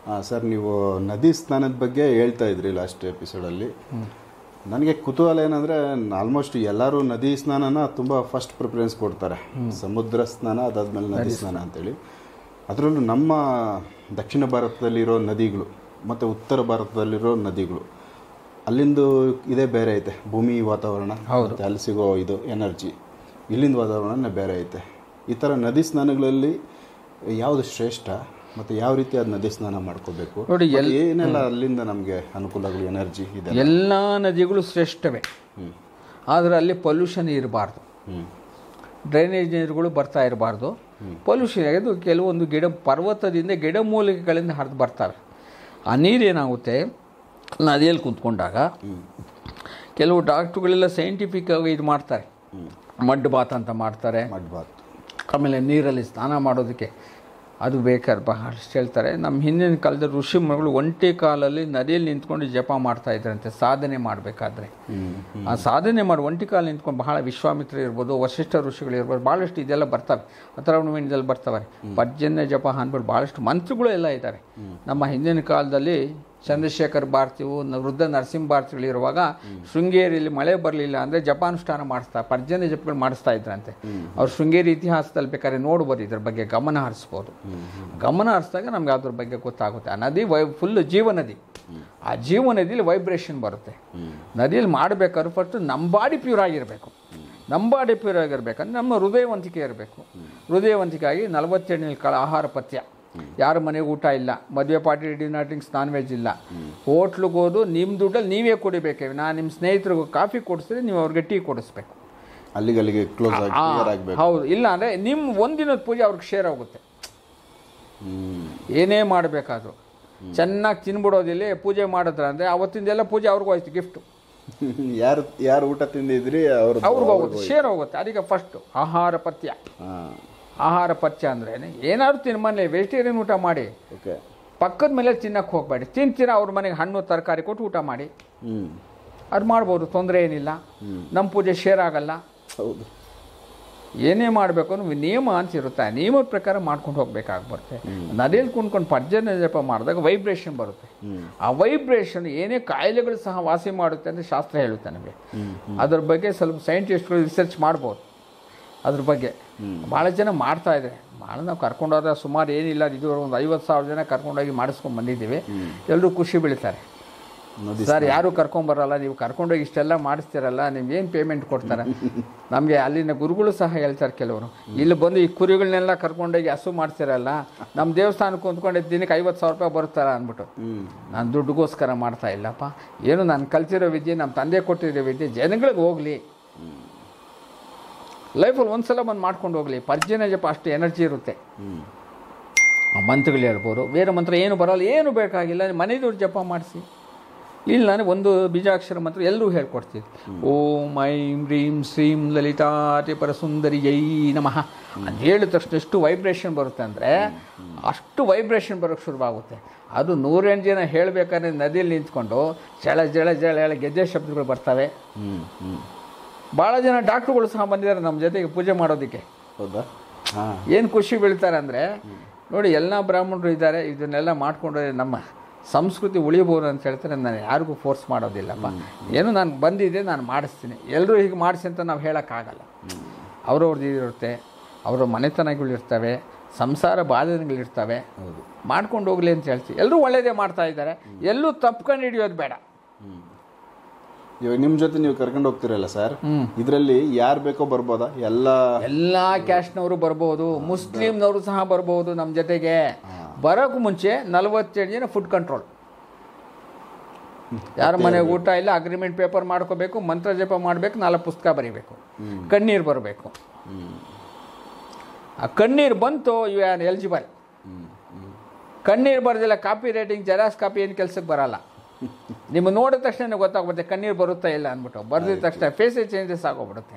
ಹಾಂ ಸರ್ ನೀವು ನದಿ ಸ್ನಾನದ ಬಗ್ಗೆ ಹೇಳ್ತಾ ಇದ್ರಿ ಲಾಸ್ಟ್ ಎಪಿಸೋಡಲ್ಲಿ ನನಗೆ ಕುತೂಹಲ ಏನಂದರೆ ಆಲ್ಮೋಸ್ಟ್ ಎಲ್ಲರೂ ನದಿ ಸ್ನಾನನ ತುಂಬ ಫಸ್ಟ್ ಪ್ರಿಫರೆನ್ಸ್ ಕೊಡ್ತಾರೆ ಸಮುದ್ರ ಸ್ನಾನ ಅದಾದ್ಮೇಲೆ ನದಿ ಸ್ನಾನ ಅಂತೇಳಿ ಅದರಲ್ಲೂ ನಮ್ಮ ದಕ್ಷಿಣ ಭಾರತದಲ್ಲಿರೋ ನದಿಗಳು ಮತ್ತು ಉತ್ತರ ಭಾರತದಲ್ಲಿರೋ ನದಿಗಳು ಅಲ್ಲಿಂದು ಇದೇ ಬೇರೆ ಐತೆ ಭೂಮಿ ವಾತಾವರಣ ಮತ್ತು ಅಲ್ಲಿ ಸಿಗೋ ಇದು ಎನರ್ಜಿ ಇಲ್ಲಿಂದ ವಾತಾವರಣನೇ ಬೇರೆ ಐತೆ ಈ ಥರ ನದಿ ಸ್ನಾನಗಳಲ್ಲಿ ಯಾವುದು ಶ್ರೇಷ್ಠ ಮತ್ತು ಯಾವ ರೀತಿ ಅದು ನದಿ ಸ್ನಾನ ಮಾಡ್ಕೋಬೇಕು ನೋಡಿ, ಮತ್ತೆ ಏನೆಲ್ಲ ಅಲ್ಲಿಂದ ನಮಗೆ ಅನುಕೂಲಗಳು ಎನರ್ಜಿ ಇದೆ ಎಲ್ಲ ನದಿಗಳು ಶ್ರೇಷ್ಠವೇ ಹ್ಮ್. ಆದರೆ ಅಲ್ಲಿ ಪೊಲ್ಯೂಷನ್ ಇರಬಾರ್ದು ಹ್ಞೂ ಡ್ರೈನೇಜ್ ನೀರುಗಳು ಬರ್ತಾ ಇರಬಾರ್ದು ಪೊಲ್ಯೂಷನ್ ಆಗಿದ್ದು ಕೆಲವೊಂದು ಗಿಡ ಪರ್ವತದಿಂದ ಗಿಡಮೂಲಿಕೆಗಳಿಂದ ಹರಿದು ಬರ್ತವೆ ಆ ನೀರು ಏನಾಗುತ್ತೆ ನದಿಯಲ್ಲಿ ಕುಂತ್ಕೊಂಡಾಗ ಕೆಲವು ಡಾಕ್ಟ್ರುಗಳೆಲ್ಲ ಸೈಂಟಿಫಿಕ್ ಆಗಿ ಇದು ಮಾಡ್ತಾರೆ ಮಡ್ ಬಾತ್ ಅಂತ ಮಾಡ್ತಾರೆ ಮಡ್ಬಾತ್ ಆಮೇಲೆ ನೀರಲ್ಲಿ ಸ್ನಾನ ಮಾಡೋದಕ್ಕೆ ಅದು ಬೇಕಾದ್ರೆ ಬಹಳಷ್ಟು ಹೇಳ್ತಾರೆ ನಮ್ಮ ಹಿಂದಿನ ಕಾಲದ ಋಷಿ ಮುನಿಗಳು ಒಂಟಿ ಕಾಲಲ್ಲಿ ನದಿಯಲ್ಲಿ ನಿಂತ್ಕೊಂಡು ಜಪ ಮಾಡ್ತಾ ಇದ್ರಂತೆ ಸಾಧನೆ ಮಾಡಬೇಕಾದ್ರೆ ಹ್ಞೂ ಆ ಸಾಧನೆ ಮಾಡಿ ಒಂಟಿ ಕಾಲು ನಿಂತ್ಕೊಂಡು ಬಹಳ ವಿಶ್ವಾಮಿತ್ರ ಇರ್ಬೋದು ವಶಿಷ್ಠ ಋಷಿಗಳು ಇರ್ಬೋದು ಭಾಳಷ್ಟು ಇದೆಲ್ಲ ಬರ್ತವೆ ಅಥರ್ವಣದಲ್ಲಿ ಬರ್ತವೆ ಪರ್ಜನ್ಯ ಜಪ ಅಂದ್ಬಿಟ್ಟು ಭಾಳಷ್ಟು ಮಂತ್ರಗಳು ಎಲ್ಲ ಇದ್ದಾರೆ ನಮ್ಮ ಹಿಂದಿನ ಕಾಲದಲ್ಲಿ ಚಂದ್ರಶೇಖರ್ ಭಾರತಿವು ನ- ವೃದ್ಧ ನರಸಿಂಹ ಭಾರತಿಗಳು ಇರುವಾಗ ಶೃಂಗೇರಿಯಲ್ಲಿ ಮಳೆ ಬರಲಿಲ್ಲ ಅಂದರೆ ಜಪಾನುಷ್ಠಾನ ಮಾಡಿಸ್ತಾ ಪರ್ಜನ್ಯ ಜಪಗಳು ಮಾಡಿಸ್ತಾ ಇದ್ರಂತೆ ಅವ್ರು ಶೃಂಗೇರಿ ಇತಿಹಾಸದಲ್ಲಿ ಬೇಕಾದ್ರೆ ನೋಡ್ಬೋದು ಇದ್ರ ಬಗ್ಗೆ ಗಮನ ಹರಿಸ್ಬೋದು ಗಮನ ಹರಿಸಿದಾಗ ನಮ್ಗೆ ಅದ್ರ ಬಗ್ಗೆ ಗೊತ್ತಾಗುತ್ತೆ ಆ ನದಿ ವೈ ಫುಲ್ ಜೀವ ನದಿ ಆ ಜೀವ ನದಿಲಿ ವೈಬ್ರೇಷನ್ ಬರುತ್ತೆ ನದಿಯಲ್ಲಿ ಮಾಡಬೇಕಾದ್ರೆ ಫಸ್ಟ್ ನಮ್ಮ ಬಾಡಿ ಪ್ಯೂರ್ ಆಗಿರಬೇಕು ನಮ್ಮ ಬಾಡಿ ಪ್ಯೂರ್ ಆಗಿರ್ಬೇಕಂದ್ರೆ ನಮ್ಮ ಹೃದಯವಂತಿಕೆ ಇರಬೇಕು ಹೃದಯವಂತಿಕೆ ನಲವತ್ತೆರಡನೇ ಕಾಲ ಆಹಾರ ಪಥ್ಯ ಯಾರ ಮನೆಗೆ ಊಟ ಇಲ್ಲ ಮದುವೆ party dinner drinks non veg ಇಲ್ಲ ಹೋಟ್ಲಿಗೆ ಹೋದು ನಿಮ್ಮ ದುಡ್ಡಲ್ಲಿ ನೀವೇ ಕುಡಿಬೇಕು ನಾನು ನಿಮ್ಮ ಸ್ನೇಹಿತರಿಗೂ ಕಾಫಿ ಕೊಡಿಸಿದ್ರೆ ನೀವು ಅವ್ರಿಗೆ ಟೀ ಕೊಡಿಸ್ಬೇಕು ಅಲ್ಲಿಗೆ ಅಲ್ಲಿಗೆ ಕ್ಲೋಸ್ ಆಗಿ ಆ, ಕ್ಲಿಯರ್ ಆಗಬೇಕು ಹೌದು ಇಲ್ಲ ಅಂದರೆ ನಿಮ್ಮ ಒಂದಿನದ ಪೂಜೆ ಅವ್ರಿಗೆ ಶೇರ್ ಆಗುತ್ತೆ ಹ್ಞೂ ಏನೇ ಮಾಡಬೇಕಾದ್ರು ಚೆನ್ನಾಗಿ ತಿನ್ಬಿಡೋದಿಲ್ಲ ಪೂಜೆ ಮಾಡಿದ್ರ ಅಂದರೆ ಅವತ್ತಿಂದೆಲ್ಲ ಪೂಜೆ ಅವ್ರಿಗೂ ಹೋಯ್ತು ಗಿಫ್ಟು ಯಾರು ಯಾರು ಊಟ ತಿಂದಿದ್ರಿ ಅವ್ರ ಅವ್ರಿಗೆ ಹೋಗುತ್ತೆ ಶೇರ್ ಹೋಗುತ್ತೆ ಅದಕ್ಕೆ ಫಸ್ಟು ಆಹಾರ ಪಥ್ಯ ಹಾಂ ಆಹಾರ ಪಥ್ಯ ಅಂದ್ರೆ ಏನಾದ್ರು ತಿನ್ನ ಮನೆ ವೆಜಿಟೇರಿಯನ್ ಊಟ ಮಾಡಿ ಓಕೆ ಪಕ್ಕದ ಮೇಲೆ ತಿನ್ನಕ್ಕೆ ಹೋಗಬೇಡಿ ತಿಂತೀರ ಅವ್ರ ಮನೆಗೆ ಹಣ್ಣು ತರಕಾರಿ ಕೊಟ್ಟು ಊಟ ಮಾಡಿ ಹ್ಞೂ ಅದು ಮಾಡ್ಬೋದು ತೊಂದರೆ ಏನಿಲ್ಲ ನಮ್ಮ ಪೂಜೆ ಶೇರ್ ಆಗಲ್ಲ ಹೌದು ಏನೇ ಮಾಡಬೇಕು ಅನ್ನೋ ನಿಯಮ ಅಂತ ಇರುತ್ತೆ ಆ ನಿಯಮದ ಪ್ರಕಾರ ಮಾಡ್ಕೊಂಡು ಹೋಗ್ಬೇಕಾಗಿ ಬರುತ್ತೆ ನದಿಯಲ್ಲಿ ಕುಣ್ಕೊಂಡು ಪರ್ಜನ್ಯ ಜಪ ಮಾಡಿದಾಗ ವೈಬ್ರೇಷನ್ ಬರುತ್ತೆ ಹ್ಮ್. ಆ ವೈಬ್ರೇಷನ್ ಏನೇ ಕಾಯಿಲೆಗಳು ಸಹ ವಾಸಿ ಮಾಡುತ್ತೆ ಅಂತ ಶಾಸ್ತ್ರ ಹೇಳುತ್ತೆ ನಮಗೆ ಅದ್ರ ಬಗ್ಗೆ ಸ್ವಲ್ಪ ಸೈಂಟಿಸ್ಟ್ಗಳು ರಿಸರ್ಚ್ ಮಾಡ್ಬೋದು ಅದ್ರ ಬಗ್ಗೆ ಭಾಳ ಜನ ಮಾಡ್ತಾ ಇದ್ದಾರೆ ಭಾಳ ನಾವು ಕರ್ಕೊಂಡೋದ್ರೆ ಸುಮಾರು ಏನಿಲ್ಲ ಇದುವರೆಗೆ ಒಂದು ಐವತ್ತು ಸಾವಿರ ಜನ ಕರ್ಕೊಂಡೋಗಿ ಮಾಡಿಸ್ಕೊಂಡು ಬಂದಿದ್ದೀವಿ ಎಲ್ಲರೂ ಖುಷಿ ಬೀಳ್ತಾರೆ ನದಿ ಸರ್ ಯಾರು ಕರ್ಕೊಂಬರಲ್ಲ ನೀವು ಕರ್ಕೊಂಡೋಗಿ ಇಷ್ಟೆಲ್ಲ ಮಾಡಿಸ್ತೀರಲ್ಲ ನಿಮ್ಗೆ ಏನು ಪೇಮೆಂಟ್ ಕೊಡ್ತಾರೆ ನಮಗೆ ಅಲ್ಲಿನ ಗುರುಗಳು ಸಹ ಹೇಳ್ತಾರೆ ಕೆಲವರು ಇಲ್ಲಿ ಬಂದು ಈ ಕುರಿಗಳನ್ನೆಲ್ಲ ಕರ್ಕೊಂಡೋಗಿ ಹಸು ಮಾಡ್ತಿರಲ್ಲ ನಮ್ಮ ದೇವಸ್ಥಾನಕ್ಕೆ ಕುಂತ್ಕೊಂಡಿದ್ದ ದಿನಕ್ಕೆ ಐವತ್ತು ಸಾವಿರ ರೂಪಾಯಿ ಬರುತ್ತಲ್ಲ ಅಂದ್ಬಿಟ್ಟು ಹ್ಞೂ ನಾನು ದುಡ್ಡುಗೋಸ್ಕರ ಮಾಡ್ತಾ ಇಲ್ಲಪ್ಪ ಏನು ನಾನು ಕಲ್ತಿರೋ ವಿದ್ಯೆ ನಮ್ಮ ತಂದೆ ಕೊಟ್ಟಿರೋ ವಿದ್ಯೆ ಜನಗಳಿಗೆ ಹೋಗಲಿ ಲೈಫಲ್ಲಿ ಒಂದ್ಸಲ ಬಂದು ಮಾಡ್ಕೊಂಡು ಹೋಗಲಿ ಪರ್ಜನ್ಯ ಜಪ ಅಷ್ಟು ಎನರ್ಜಿ ಇರುತ್ತೆ ಹ್ಞೂ ಆ ಮಂತ್ರಗಳು ಹೇಳ್ಬೋದು ಬೇರೆ ಮಂತ್ರ ಏನು ಬರೋಲ್ಲ ಏನು ಬೇಕಾಗಿಲ್ಲ ಮನೆ ದುಡ್ಡು ಜಪ ಮಾಡಿಸಿ ಇಲ್ಲ ನಾನು ಒಂದು ಬೀಜಾಕ್ಷರ ಮಂತ್ರ ಎಲ್ಲರೂ ಹೇಳ್ಕೊಡ್ತೀವಿ ಓಂ ಐಂ ಹ್ರೀಂ ಶ್ರೀಂ ಲಲಿತಾತಿ ಪರಸುಂದರಿ ಜೈ ನಮಃ ಅಂತ ಹೇಳಿದ ತಕ್ಷಣ ಎಷ್ಟು ವೈಬ್ರೇಷನ್ ಬರುತ್ತೆ ಅಂದರೆ ಅಷ್ಟು ವೈಬ್ರೇಷನ್ ಬರೋಕ್ಕೆ ಶುರುವಾಗುತ್ತೆ ಅದು ನೂರೆಂಟು ಜನ ಹೇಳಬೇಕಾದ್ರೆ ನದಿಯಲ್ಲಿ ನಿಂತ್ಕೊಂಡು ಜಳ ಜಳ ಜಳ ಜಳ ಗೆಜ್ಜೆ ಶಬ್ದಗಳು ಬರ್ತವೆ ಹ್ಞೂ ಹ್ಞೂ ಭಾಳ ಜನ ಡಾಕ್ಟ್ರುಗಳು ಸಹ ಬಂದಿದ್ದಾರೆ ನಮ್ಮ ಜೊತೆಗೆ ಪೂಜೆ ಮಾಡೋದಕ್ಕೆ ಹೌದಾ ಹಾಂ ಏನು ಖುಷಿ ಬೀಳ್ತಾರೆ ಅಂದರೆ ನೋಡಿ ಎಲ್ಲ ಬ್ರಾಹ್ಮಣರು ಇದ್ದಾರೆ ಇದನ್ನೆಲ್ಲ ಮಾಡಿಕೊಂಡ್ರೆ ನಮ್ಮ ಸಂಸ್ಕೃತಿ ಉಳಿಬೋದು ಅಂತ ಹೇಳ್ತಾರೆ ನಾನು ಯಾರಿಗೂ ಫೋರ್ಸ್ ಮಾಡೋದಿಲ್ಲಪ್ಪ ಏನು ನಾನು ಬಂದಿದ್ದೆ ನಾನು ಮಾಡಿಸ್ತೀನಿ ಎಲ್ಲರೂ ಹೀಗೆ ಮಾಡಿಸಿ ಅಂತ ನಾವು ಹೇಳೋಕ್ಕಾಗಲ್ಲ ಅವ್ರವ್ರದ್ದು ಇರುತ್ತೆ ಅವರ ಮನೆತನಗಳಿರ್ತವೆ ಸಂಸಾರ ಬಾಧನೆಗಳಿರ್ತವೆ ಹೌದು ಮಾಡ್ಕೊಂಡು ಹೋಗ್ಲಿ ಅಂತ ಹೇಳ್ತೀವಿ ಎಲ್ಲರೂ ಒಳ್ಳೇದೇ ಮಾಡ್ತಾ ಇದ್ದಾರೆ ಎಲ್ಲೂ ತಪ್ಕೊಂಡು ಹಿಡಿಯೋದು ಬೇಡ ಇವಾಗ ನಿಮ್ಮ ಜೊತೆ ನೀವು ಕರ್ಕೊಂಡು ಹೋಗ್ತಿರಲ್ಲ ಸರ್ ಹ್ಮ್. ಇದರಲ್ಲಿ ಯಾರು ಬೇಕೋ ಬರ್ಬೋದಾ ಎಲ್ಲ ಎಲ್ಲ ಕ್ಯಾಸ್ಟ್ನವರು ಬರ್ಬೋದು ಮುಸ್ಲಿಮ್ನವರು ಸಹ ಬರ್ಬೋದು ನಮ್ಮ ಜೊತೆಗೆ ಬರೋಕ್ಕೂ ಮುಂಚೆ ನಲವತ್ತೆರಡು ಜನ ಫುಡ್ ಕಂಟ್ರೋಲ್ ಯಾರ ಮನೆಗೆ ಊಟ ಇಲ್ಲ ಅಗ್ರಿಮೆಂಟ್ ಪೇಪರ್ ಮಾಡ್ಕೋಬೇಕು ಮಂತ್ರ ಜಪ ಮಾಡಬೇಕು ನಾಲ್ಕು ಪುಸ್ತಕ ಬರೀಬೇಕು ಕಣ್ಣೀರು ಬರಬೇಕು ಹ್ಞೂ ಆ ಕಣ್ಣೀರು ಬಂತು ಯು ಆರ್ ಎಲಿಜಿಬಲ್ ಹ್ಞೂ ಹ್ಞೂ ಕಣ್ಣೀರು ಬರೋದಿಲ್ಲ ಕಾಪಿ ರೈಟಿಂಗ್ ಜೆರಾಕ್ಸ್ ಕಾಪಿ ಏನು ಕೆಲ್ಸಕ್ಕೆ ಬರಲ್ಲ ನಿಮ್ಮ ನೋಡಿದ ತಕ್ಷಣ ಗೊತ್ತಾಗ್ಬಿಡುತ್ತೆ ಕಣ್ಣೀರು ಬರುತ್ತಾ ಇಲ್ಲ ಅಂದ್ಬಿಟ್ಟು ಬರ್ದಿದ ತಕ್ಷಣ ಫೇಸೇ ಚೇಂಜಸ್ ಆಗೋಗ್ಬಿಡುತ್ತೆ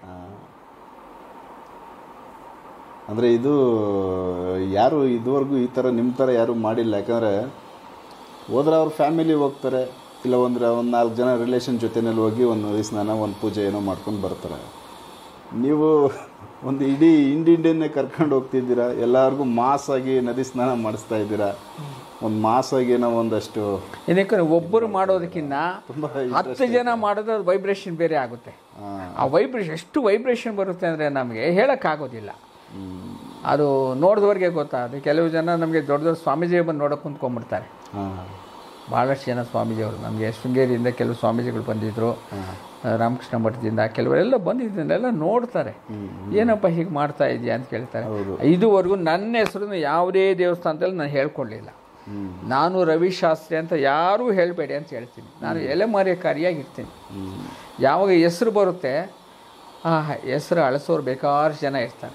ಅಂದರೆ ಇದು ಯಾರು ಇದುವರೆಗೂ ಈ ಥರ ನಿಮ್ಮ ಥರ ಯಾರು ಮಾಡಿಲ್ಲ ಯಾಕಂದರೆ ಹೋದ್ರೆ ಅವ್ರ ಫ್ಯಾಮಿಲಿ ಹೋಗ್ತಾರೆ ಇಲ್ಲ ಒಂದು ಒಂದು ನಾಲ್ಕು ಜನ ರಿಲೇಷನ್ ಜೊತೆನಲ್ಲಿ ಹೋಗಿ ಒಂದು ನದಿ ಸ್ನಾನ ಒಂದು ಪೂಜೆ ಏನೋ ಮಾಡ್ಕೊಂಡು ಬರ್ತಾರೆ ನೀವು ಒಂದು ಇಡೀ ಇಂಡಿಯನ್ನೇ ಕರ್ಕೊಂಡು ಹೋಗ್ತಿದ್ದೀರಾ ಎಲ್ಲರಿಗೂ ಮಾಸ್ ಆಗಿ ನದಿ ಸ್ನಾನ ಮಾಡಿಸ್ತಾ ಇದ್ದೀರಾ ಒಂದು ಮಾಸ್ ಆಗಿ ಏನೋ ಒಂದಷ್ಟು ಏನಕ್ಕೆ ಒಬ್ಬರು ಮಾಡೋದಕ್ಕಿಂತ ತುಂಬ ಹತ್ತು ಜನ ಮಾಡಿದ್ರೆ ಅದು ವೈಬ್ರೇಷನ್ ಬೇರೆ ಆಗುತ್ತೆ ಆ, ಆ ವೈಬ್ರೇಷನ್ ಎಷ್ಟು ವೈಬ್ರೇಷನ್ ಬರುತ್ತೆ ಅಂದರೆ ನಮಗೆ ಹೇಳೋಕ್ಕಾಗೋದಿಲ್ಲ ಅದು ನೋಡಿದವ್ರಿಗೆ ಗೊತ್ತಾಗುತ್ತೆ ಕೆಲವು ಜನ ನಮಗೆ ದೊಡ್ಡ ದೊಡ್ಡ ಸ್ವಾಮೀಜಿ ಬಂದು ನೋಡೋಕೆ ಕುಂತ್ಕೊಂಡ್ಬಿಡ್ತಾರೆ ಆ, ಭಾಳಷ್ಟು ಜನ ಸ್ವಾಮೀಜಿಯವರು ನಮಗೆ ಶೃಂಗೇರಿಯಿಂದ ಕೆಲವು ಸ್ವಾಮೀಜಿಗಳು ಬಂದಿದ್ದರು ರಾಮಕೃಷ್ಣ ಮಠದಿಂದ ಕೆಲವರೆಲ್ಲ ಬಂದಿದ್ದನ್ನೆಲ್ಲ ನೋಡ್ತಾರೆ ಏನಪ್ಪ ಹೀಗೆ ಮಾಡ್ತಾ ಇದೆಯಾ ಅಂತ ಕೇಳ್ತಾರೆ ಇದುವರೆಗೂ ನನ್ನ ಹೆಸರನ್ನು ಯಾವುದೇ ದೇವಸ್ಥಾನದಲ್ಲಿ ನಾನು ಹೇಳ್ಕೊಳ್ಳಿಲ್ಲ ಹ್ಮ್. ನಾನು ರವಿಶಾಸ್ತ್ರಿ ಅಂತ ಯಾರೂ ಹೇಳಬೇಡಿ ಅಂತ ಹೇಳ್ತೀನಿ ನಾನು ಎಲೆಮರೆಕಾರಿಯಾಗಿರ್ತೀನಿ ಹ್ಮ್. ಯಾವಾಗ ಹೆಸರು ಬರುತ್ತೆ ಆ ಹೆಸರು ಅಳಿಸೋರು ಬೇಕಾರು ಜನ ಇರ್ತಾರೆ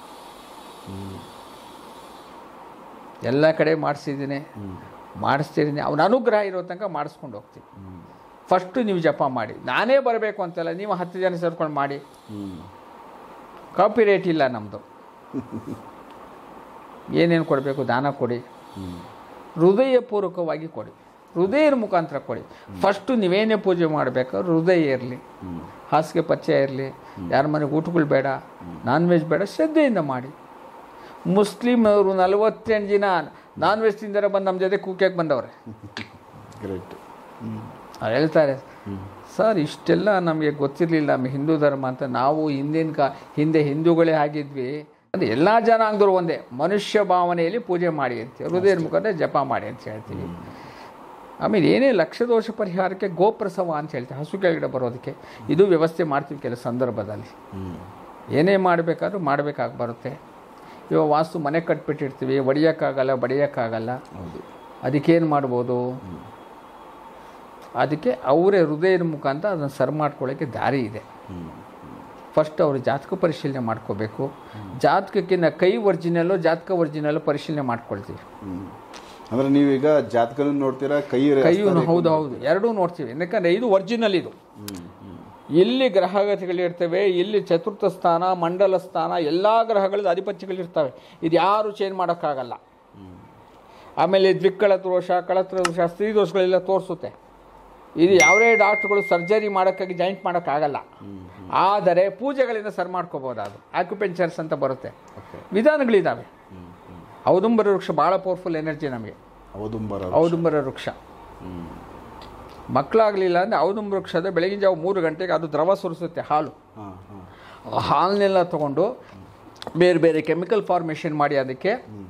ಎಲ್ಲ ಕಡೆ ಮಾಡಿಸಿದ್ದೀನಿ ಮಾಡಿಸ್ತಿದ್ದೀನಿ ಅವನ ಅನುಗ್ರಹ ಇರೋ ತನಕ ಮಾಡಿಸ್ಕೊಂಡು ಹೋಗ್ತೀನಿ ಫಸ್ಟು ನೀವು ಜಪ ಮಾಡಿ ನಾನೇ ಬರಬೇಕು ಅಂತಲ್ಲ ನೀವು ಹತ್ತು ಜನ ಸೇರ್ಕೊಂಡು ಮಾಡಿ ಹ್ಮ್. ಕಾಪಿ ರೇಟ್ ಇಲ್ಲ ನಮ್ಮದು ಏನೇನು ಕೊಡಬೇಕು ದಾನ ಕೊಡಿ ಹ್ಮ್. ಹೃದಯಪೂರ್ವಕವಾಗಿ ಕೊಡಿ ಹೃದಯದ ಮುಖಾಂತರ ಕೊಡಿ ಫಸ್ಟು ನೀವೇನೇ ಪೂಜೆ ಮಾಡಬೇಕು ಹೃದಯ ಇರಲಿ ಹ್ಮ್. ಹಾಸಿಗೆ ಪರಿಚಯ ಇರಲಿ ಯಾರ ಮನೆಗೆ ಊಟಗಳು ಬೇಡ ನಾನ್ ವೆಜ್ ಬೇಡ ಶ್ರದ್ಧೆಯಿಂದ ಮಾಡಿ ಮುಸ್ಲಿಮರು ನಲವತ್ತೆಂಟು ದಿನ ನಾನ್ ವೆಜ್ ತಿಂದರೆ ಬಂದು ನಮ್ಮ ಜೊತೆ ಕೂಕ್ಯಾಕೆ ಬಂದವ್ರೆ ಗ್ರೇಟ್ ಹ್ಮ್. ಅವ್ರು ಹೇಳ್ತಾರೆ ಸರ್ ಇಷ್ಟೆಲ್ಲ ನಮಗೆ ಗೊತ್ತಿರಲಿಲ್ಲ ನಮ್ಮ ಹಿಂದೂ ಧರ್ಮ ಅಂತ ನಾವು ಹಿಂದಿನ ಕಾ ಹಿಂದೆ ಹಿಂದೂಗಳೇ ಆಗಿದ್ವಿ ಅಂದರೆ ಎಲ್ಲ ಜನಾಂಗದವರು ಒಂದೇ ಮನುಷ್ಯ ಭಾವನೆಯಲ್ಲಿ ಪೂಜೆ ಮಾಡಿ ಅಂತ ಹೃದಯದ ಮುಖಾಂತರ ಜಪ ಮಾಡಿ ಅಂತ ಹೇಳ್ತೀವಿ ಆಮೇಲೆ ಏನೇ ಲಕ್ಷದೋಷ ಪರಿಹಾರಕ್ಕೆ ಗೋಪ್ರಸವ ಅಂತ ಹೇಳ್ತೀವಿ ಹಸು ಕೆಳಗಡೆ ಬರೋದಕ್ಕೆ ಇದು ವ್ಯವಸ್ಥೆ ಮಾಡ್ತೀವಿ ಕೆಲವು ಸಂದರ್ಭದಲ್ಲಿ ಹ್ಮ್. ಏನೇ ಮಾಡಬೇಕಾದ್ರೂ ಮಾಡಬೇಕಾಗಿ ಬರುತ್ತೆ ಇವಾಗ ವಾಸ್ತು ಮನೆ ಕಟ್ಬಿಟ್ಟಿರ್ತೀವಿ ಒಡೆಯೋಕ್ಕಾಗಲ್ಲ ಬಡಿಯೋಕ್ಕಾಗಲ್ಲ ಹೌದು ಅದಕ್ಕೇನು ಮಾಡ್ಬೋದು ಅದಕ್ಕೆ ಅವರೇ ಹೃದಯದ ಮುಖಾಂತರ ಅದನ್ನು ಸರ್ ಮಾಡ್ಕೊಳ್ಳೋಕ್ಕೆ ದಾರಿ ಇದೆ ಹ್ಮ್. ಫಸ್ಟ್ ಅವರು ಜಾತಕ ಪರಿಶೀಲನೆ ಮಾಡ್ಕೋಬೇಕು ಜಾತಕಕ್ಕಿಂತ ಕೈ ಒರಿಜಿನಲ್ಲು ಜಾತಕ ಒರಿಜಿನಲ್ಲು ಪರಿಶೀಲನೆ ಮಾಡ್ಕೊಳ್ತೀವಿ ಹ್ಮ್. ಅಂದ್ರೆ ನೀವೀಗ ಜಾತಕನೂ ನೋಡ್ತೀರಾ ಕೈ ಕೈಯೂ ಹೌದು ಹೌದು ಎರಡೂ ನೋಡ್ತೀವಿ ಯಾಕಂದರೆ ಇದು ಒರಿಜಿನಲ್ ಇದು ಹ್ಮ್. ಹ್ಮ್. ಇಲ್ಲಿ ಗ್ರಹಗತಿಗಳಿರ್ತವೆ ಇಲ್ಲಿ ಚತುರ್ಥ ಸ್ಥಾನ ಮಂಡಲ ಸ್ಥಾನ ಎಲ್ಲ ಗ್ರಹಗಳದ್ದು ಅಧಿಪತ್ಯಗಳಿರ್ತವೆ ಇದು ಯಾರು ಚೇಂಜ್ ಮಾಡೋಕ್ಕಾಗಲ್ಲ ಆಮೇಲೆ ದ್ವಿಕ್ಕಳ ದೋಷ ಕಳತ್ರ ದೋಷ ಸ್ತ್ರೀ ದೋಷಗಳೆಲ್ಲ ತೋರಿಸುತ್ತೆ ಇದು ಯಾವುದೇ ಡಾಕ್ಟ್ರುಗಳು ಸರ್ಜರಿ ಮಾಡೋಕ್ಕಾಗಿ ಜಾಯಿಂಟ್ ಮಾಡೋಕ್ಕಾಗಲ್ಲ ಆದರೆ ಪೂಜೆಗಳಿಂದ ಸರ್ ಮಾಡ್ಕೋಬೋದು ಅದು ಆಕ್ಯುಪೆಂಚರ್ಸ್ ಅಂತ ಬರುತ್ತೆ ಓಕೆ ವಿಧಾನಗಳಿದ್ದಾವೆ ಔದುಂಬರ ವೃಕ್ಷ ಭಾಳ ಪವರ್ಫುಲ್ ಎನರ್ಜಿ ನಮಗೆ ಔದುಂಬರ ಔದುಂಬರ ವೃಕ್ಷ ಹ್ಮ್. ಮಕ್ಕಳಾಗಲಿಲ್ಲ ಅಂದರೆ ಔದುಂಬರ ವೃಕ್ಷದ ಬೆಳಗಿನ ಜಾವ ಮೂರು ಗಂಟೆಗೆ ಅದು ದ್ರವ ಸುರಿಸುತ್ತೆ ಹಾಲು ಹಾ ಹಾ ಆ ಹಾಲನ್ನೆಲ್ಲ ತಗೊಂಡು ಬೇರೆ ಬೇರೆ ಕೆಮಿಕಲ್ ಫಾರ್ಮೇಷನ್ ಮಾಡಿ ಅದಕ್ಕೆ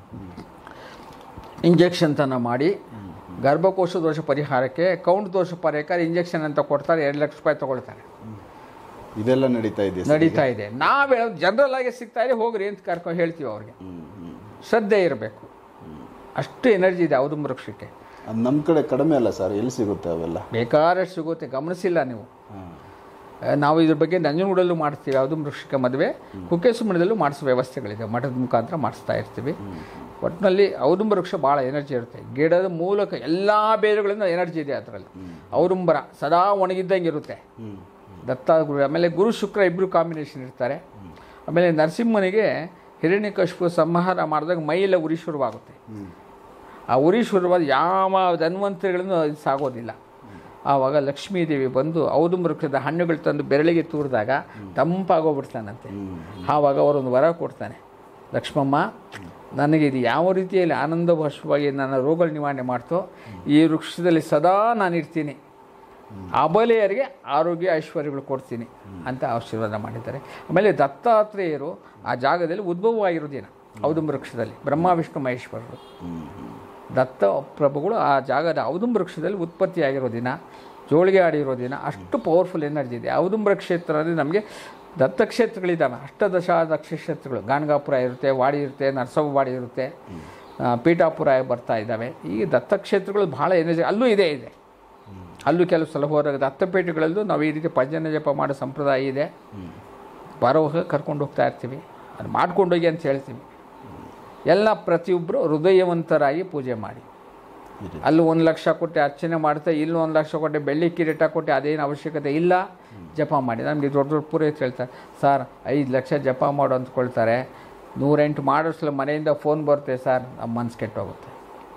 ಇಂಜೆಕ್ಷನ್ ತನ ಮಾಡಿ ಗರ್ಭಕೋಶ ದೋಷ ಪರಿಹಾರಕ್ಕೆ ಕೌಂಟ್ ದೋಷ ಪರಿಹಾರಕ್ಕೆ ಇಂಜೆಕ್ಷನ್ ಅಂತ ಕೊಡ್ತಾರೆ ಎರಡು ಲಕ್ಷ ರೂಪಾಯಿ ತಗೊಳ್ತಾರೆ ಇದೆಲ್ಲ ನಡೀತಾ ಇದೆ ಸರ್. ನಡೀತಾ ಇದೆ ನಾವು ಹೇಳೋದು ಜನರಲ್ ಆಗಿ ಸಿಗ್ತಾ ಇದೆ ಹೋಗ್ರಿ ಅಂತ ಕರ್ಕೊಂಡು ಹೇಳ್ತೀವಿ ಅವ್ರಿಗೆ ಹ್ಮ್, ಹ್ಮ್. ಶ್ರದ್ಧೆ ಇರಬೇಕು ಅಷ್ಟು ಎನರ್ಜಿ ಇದೆ ಔದುಂಬ ವೃಕ್ಷಕ್ಕೆ ಅದು ನಮ್ಮ ಕಡೆ ಕಡಿಮೆ ಅಲ್ಲ ಸರ್ ಎಲ್ಲಿ ಸಿಗುತ್ತೆ ಅವೆಲ್ಲ ಬೇಕಾದಷ್ಟು ಸಿಗುತ್ತೆ ಗಮನಿಸಿಲ್ಲ ನೀವು ಹಾ. ಆ, ನಾವು ಇದ್ರ ಬಗ್ಗೆ ನಂಜನಗೂಡಲ್ಲೂ ಮಾಡ್ತೀವಿ ಯಾವುದೋ ವೃಕ್ಷಕ್ಕೆ ಮದುವೆ ಕುಕ್ಕೆಸು ಮಠದಲ್ಲೂ ಮಾಡಿಸೋ ವ್ಯವಸ್ಥೆಗಳಿದೆ ಮಠದ ಮುಖಾಂತರ ಮಾಡಿಸ್ತಾ ಇರ್ತೀವಿ ಒಟ್ಟಿನಲ್ಲಿ ಔದುಂಬ ವೃಕ್ಷ ಭಾಳ ಎನರ್ಜಿ ಇರುತ್ತೆ ಗಿಡದ ಮೂಲಕ ಎಲ್ಲ ಬೇರುಗಳಿಂದ ಎನರ್ಜಿ ಇದೆ ಅದರಲ್ಲಿ ಔದುಂಬರ ಸದಾ ಒಣಗಿದ್ದಂಗೆ ಇರುತ್ತೆ ಹ್ಮ್. ದತ್ತ ಗುರು ಆಮೇಲೆ ಗುರು ಶುಕ್ರ ಇಬ್ಬರು ಕಾಂಬಿನೇಷನ್ ಇರ್ತಾರೆ ಆಮೇಲೆ ನರಸಿಂಹನಿಗೆ ಹಿರಣ್ಯಕಶಿಪು ಸಂಹಾರ ಮಾಡಿದಾಗ ಮೈಯೆಲ್ಲ ಉರಿ ಶುರುವಾಗುತ್ತೆ ಹ್ಮ್. ಆ ಉರಿ ಶುರುವಾದ ಯಾವ ಧನ್ವಂತರಿಗಳನ್ನು ಅದು ಸಾಗೋದಿಲ್ಲ ಆವಾಗ ಲಕ್ಷ್ಮೀದೇವಿ ಬಂದು ಔದು ವೃಕ್ಷದ ಹಣ್ಣುಗಳು ತಂದು ಬೆರಳಿಗೆ ತೂರಿದಾಗ ತಂಪಾಗೋಗ್ಬಿಡ್ತಾನಂತೆ ಆವಾಗ ಅವರೊಂದು ವರ ಕೊಡ್ತಾನೆ ಲಕ್ಷ್ಮಮ್ಮ ನನಗೆ ಇದು ಯಾವ ರೀತಿಯಲ್ಲಿ ಆನಂದಭಾಷವಾಗಿ ನನ್ನ ರೋಗಗಳ ನಿವಾರಣೆ ಮಾಡ್ತೋ ಈ ವೃಕ್ಷದಲ್ಲಿ ಸದಾ ನಾನು ಇರ್ತೀನಿ ಅಬಲೆಯರಿಗೆ ಆರೋಗ್ಯ ಐಶ್ವರ್ಯಗಳು ಕೊಡ್ತೀನಿ ಅಂತ ಆಶೀರ್ವಾದ ಮಾಡಿದ್ದಾರೆ ಆಮೇಲೆ ದತ್ತಾತ್ರೇಯರು ಆ ಜಾಗದಲ್ಲಿ ಉದ್ಭವವಾಗಿರೋ ದಿನ ಔದುಂಬ ವೃಕ್ಷದಲ್ಲಿ ಬ್ರಹ್ಮ ವಿಷ್ಣು ಮಹೇಶ್ವರರು ಹ್ಮ್, ಹ್ಮ್. ದತ್ತ ಪ್ರಭುಗಳು ಆ ಜಾಗದ ಔದುಂಬ ವೃಕ್ಷದಲ್ಲಿ ಉತ್ಪತ್ತಿಯಾಗಿರೋ ದಿನ ಜೋಳಿಗೆ ಆಡಿರೋ ದಿನ ಅಷ್ಟು ಪವರ್ಫುಲ್ ಎನರ್ಜಿ ಇದೆ ಔದುಂಬರ ಕ್ಷೇತ್ರ ಅಂದರೆ ನಮಗೆ ದತ್ತಕ್ಷೇತ್ರಗಳಿದ್ದಾವೆ ಅಷ್ಟದಶ ಕ್ಷೇತ್ರಗಳು ಗಾಣಗಾಪುರ ಇರುತ್ತೆ ವಾಡಿ ಇರುತ್ತೆ ನರಸವ್ವಾಡಿ ಇರುತ್ತೆ ಆ, ಪೀಠಾಪುರ ಬರ್ತಾ ಇದ್ದಾವೆ ಈ ದತ್ತಕ್ಷೇತ್ರಗಳು ಭಾಳ ಎನರ್ಜಿ ಅಲ್ಲೂ ಇದೆ ಇದೆ ಅಲ್ಲೂ ಕೆಲವು ಸಲ ಹೋದಾಗ ದತ್ತಪೀಠಗಳಲ್ಲೂ ನಾವು ಈ ರೀತಿ ಭಜನೆ ಜಪ ಮಾಡೋ ಸಂಪ್ರದಾಯ ಇದೆ ಬರೋವಾಗ ಕರ್ಕೊಂಡು ಹೋಗ್ತಾ ಇರ್ತೀವಿ ಅದು ಮಾಡ್ಕೊಂಡೋಗಿ ಅಂತ ಹೇಳ್ತೀವಿ ಎಲ್ಲ ಪ್ರತಿಯೊಬ್ಬರು ಹೃದಯವಂತರಾಗಿ ಪೂಜೆ ಮಾಡಿ ಇದೆ. ಅಲ್ಲಿ ಒಂದು ಲಕ್ಷ ಕೊಟ್ಟು ಅರ್ಚನೆ ಮಾಡ್ತಾ ಇಲ್ಲಿ ಒಂದು ಲಕ್ಷ ಕೊಟ್ಟೆ ಬೆಳ್ಳಿ ಕಿರೀಟ ಕೊಟ್ಟು ಅದೇನು ಅವಶ್ಯಕತೆ ಇಲ್ಲ ಜಪ ಮಾಡಿ ನಮಗೆ ದೊಡ್ಡ ದೊಡ್ಡ ಪುರೋಹಿತ ಹೇಳ್ತಾರೆ ಸರ್ ಐದು ಲಕ್ಷ ಜಪ ಮಾಡು ಅಂದ್ಕೊಳ್ತಾರೆ ನೂರೆಂಟು ಮಾಡೋಷ್ಟಲ್ಲ ಮನೆಯಿಂದ ಫೋನ್ ಬರುತ್ತೆ ಸರ್ ನಮ್ಮ ಮನ್ಸು ಕೆಟ್ಟೋಗುತ್ತೆ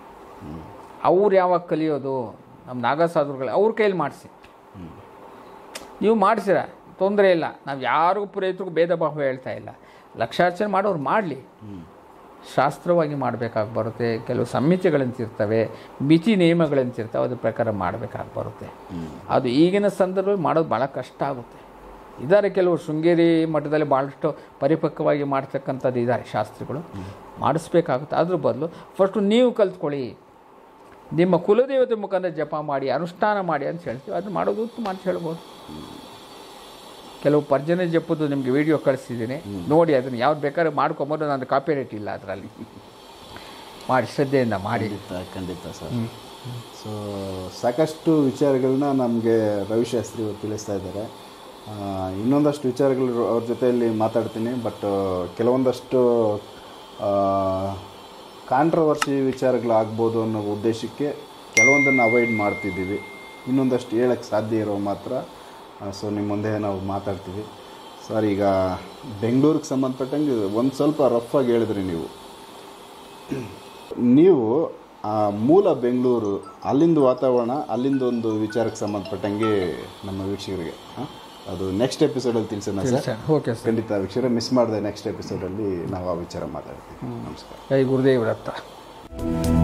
ಅವ್ರು ಯಾವಾಗ ಕಲಿಯೋದು ನಮ್ಮ ನಾಗಸಾಧುಗಳು ಅವ್ರ ಕೈಲಿ ಮಾಡಿಸಿ ನೀವು ಮಾಡಿಸಿರ ತೊಂದರೆ ಇಲ್ಲ ನಾವು ಯಾರಿಗೂ ಪುರೋಹಿತರಿಗೂ ಭೇದ ಭಾವ ಹೇಳ್ತಾ ಇಲ್ಲ ಲಕ್ಷಾರ್ಚನೆ ಮಾಡೋರು ಮಾಡಲಿ ಶಾಸ್ತ್ರವಾಗಿ ಮಾಡಬೇಕಾಗಿ ಬರುತ್ತೆ ಕೆಲವು ಸಂಹಿತೆಗಳಂತಿರ್ತವೆ ಮಿತಿ ನಿಯಮಗಳಂತಿರ್ತವೆ ಅದ್ರ ಪ್ರಕಾರ ಮಾಡಬೇಕಾಗಿ ಬರುತ್ತೆ ಅದು ಈಗಿನ ಸಂದರ್ಭದಲ್ಲಿ ಮಾಡೋದು ಭಾಳ ಕಷ್ಟ ಆಗುತ್ತೆ ಇದ್ದಾರೆ ಕೆಲವು ಶೃಂಗೇರಿ ಮಠದಲ್ಲಿ ಭಾಳಷ್ಟು ಪರಿಪಕ್ವವಾಗಿ ಮಾಡ್ತಕ್ಕಂಥದ್ದು ಇದ್ದಾರೆ ಶಾಸ್ತ್ರಿಗಳು ಮಾಡಿಸ್ಬೇಕಾಗುತ್ತೆ ಅದ್ರ ಬದಲು ಫಸ್ಟು ನೀವು ಕಲ್ತ್ಕೊಳ್ಳಿ ನಿಮ್ಮ ಕುಲದೇವತೆ ಮುಖಾಂತರ ಜಪ ಮಾಡಿ ಅನುಷ್ಠಾನ ಮಾಡಿ ಅಂತ ಹೇಳ್ತೀವಿ ಅದು ಮಾಡೋದು ಉತ್ತಮ ಅಂತ ಹೇಳ್ಬೋದು ಕೆಲವು ಪರ್ಜನೆ ಜಪ್ಪದು ನಿಮಗೆ ವಿಡಿಯೋ ಕಳಿಸಿದ್ದೀನಿ ನೋಡಿ ಅದನ್ನು ಯಾವ್ದು ಬೇಕಾದ್ರೆ ಮಾಡ್ಕೊಂಬೋದು ನಾನು ಕಾಪಿ ರೇಟ್ ಇಲ್ಲ ಅದರಲ್ಲಿ ಮಾಡಿ ಶ್ರದ್ಧೆಯಿಂದ ಮಾಡಿ ಖಂಡಿತ ಖಂಡಿತ ಸರ್ ಸೊ ಸಾಕಷ್ಟು ವಿಚಾರಗಳನ್ನ ನಮಗೆ ರವಿಶಾಸ್ತ್ರಿ ಅವರು ತಿಳಿಸ್ತಾ ಇದ್ದಾರೆ ಆ, ಇನ್ನೊಂದಷ್ಟು ವಿಚಾರಗಳು ಅವ್ರ ಜೊತೆಯಲ್ಲಿ ಮಾತಾಡ್ತೀನಿ ಬಟ್ ಕೆಲವೊಂದಷ್ಟು ಕಾಂಟ್ರವರ್ಸಿ ವಿಚಾರಗಳು ಆಗ್ಬೋದು ಅನ್ನೋ ಉದ್ದೇಶಕ್ಕೆ ಕೆಲವೊಂದನ್ನು ಅವಾಯ್ಡ್ ಮಾಡ್ತಿದ್ದೀವಿ ಇನ್ನೊಂದಷ್ಟು ಹೇಳಕ್ಕೆ ಸಾಧ್ಯ ಇರೋ ಮಾತ್ರ ಸೊ ನಿಮ್ಮ ಮುಂದೆ ನಾವು ಮಾತಾಡ್ತೀವಿ ಸರ್ ಈಗ ಬೆಂಗಳೂರಿಗೆ ಸಂಬಂಧಪಟ್ಟಂಗೆ ಒಂದು ಸ್ವಲ್ಪ ರಫ್ ಆಗಿ ಹೇಳಿದ್ರಿ ನೀವು ನೀವು ಆ ಮೂಲ ಬೆಂಗಳೂರು ಅಲ್ಲಿಂದ ವಾತಾವರಣ ಅಲ್ಲಿಂದ ಒಂದು ವಿಚಾರಕ್ಕೆ ಸಂಬಂಧಪಟ್ಟಂಗೆ ನಮ್ಮ ವೀಕ್ಷಕರಿಗೆ ಆ, ಅದು ನೆಕ್ಸ್ಟ್ ಎಪಿಸೋಡಲ್ಲಿ ತಿಳಿಸೋಣ ಸರ್ ಓಕೆ ಸರ್ ಖಂಡಿತ ವೀಕ್ಷಕರೇ ಮಿಸ್ ಮಾಡಿದೆ ನೆಕ್ಸ್ಟ್ ಎಪಿಸೋಡಲ್ಲಿ ನಾವು ಆ ವಿಚಾರ ಮಾತಾಡ್ತೀವಿ ನಮಸ್ಕಾರ ಜೈ ಗುರುದೇವ್ರ ಹತ್ರ